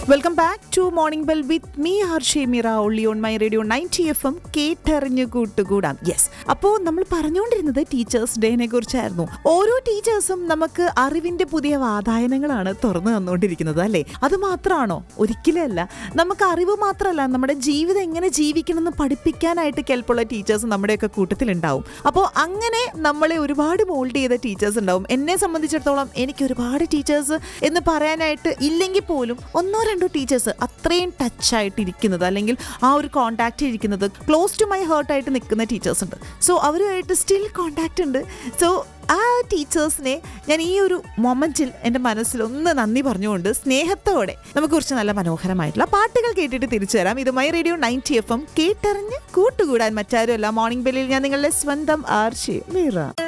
welcome back to morning bell with me Harshi Mira only on my radio ninety F M കേട്ടറിഞ്ഞു കൂട്ടുകൂടാം yes അപ്പോൾ നമ്മൾ പറഞ്ഞുകൊണ്ടിരുന്നത് ടീച്ചേഴ്സ് ഡേനെ കുറിച്ചായിരുന്നു ഓരോ ടീച്ചേഴ്സും നമുക്ക് അറിവിന്റെ പുതിയ വാതായനങ്ങളാണ് തുറന്നു തന്നുകൊണ്ടിരിക്കുന്നത് അല്ലേ അത് മാത്രമാണോ ഒരിക്കലല്ല നമുക്ക് അറിവ് മാത്രമല്ല നമ്മുടെ ജീവിതം എങ്ങനെ ജീവിക്കണം എന്ന് പഠിപ്പിക്കാനായിട്ട് കെൽപ്പുള്ള ടീച്ചേഴ്സ് നമ്മുടെയൊക്കെ കൂട്ടത്തിലുണ്ടാവും അപ്പോൾ അങ്ങനെ നമ്മളെ ഒരുപാട് മോൾഡ് ചെയ്ത ടീച്ചേഴ്സ് ഉണ്ടാവും എന്നെ സംബന്ധിച്ചിടത്തോളം എനിക്ക് ഒരുപാട് ടീച്ചേഴ്സ് എന്ന് പറയാനായിട്ട് ഇല്ലെങ്കിൽ പോലും ഒന്നോ രണ്ടോ ടീച്ചേഴ്സ് അത്രയും ടച്ച് ആയിട്ട് ഇരിക്കുന്നത് അല്ലെങ്കിൽ ആ ഒരു കോണ്ടാക്റ്റ് ഇരിക്കുന്നത് ക്ലോസ് ടു മൈ ഹേർട്ട് ആയിട്ട് നിൽക്കുന്ന ടീച്ചേഴ്സ് ഉണ്ട് സോ അവരുമായിട്ട് സ്റ്റിൽ കോണ്ടാക്റ്റ് ഉണ്ട് സോ ആ ടീച്ചേഴ്സിനെ ഞാൻ ഈ ഒരു മൊമെന്റിൽ എൻ്റെ മനസ്സിൽ ഒന്ന് നന്ദി പറഞ്ഞുകൊണ്ട് സ്നേഹത്തോടെ നമുക്ക് കുറച്ച് നല്ല മനോഹരമായിട്ടുള്ള പാട്ടുകൾ കേട്ടിട്ട് തിരിച്ചു തരാം ഇത് my radio ninety F M കേട്ടറിഞ്ഞ് കൂട്ടുകൂടാൻ മറ്റാരുമല്ല മോർണിംഗ് ബെല്ലിൽ ഞാൻ നിങ്ങളുടെ സ്വന്തം ആർഷി മീറ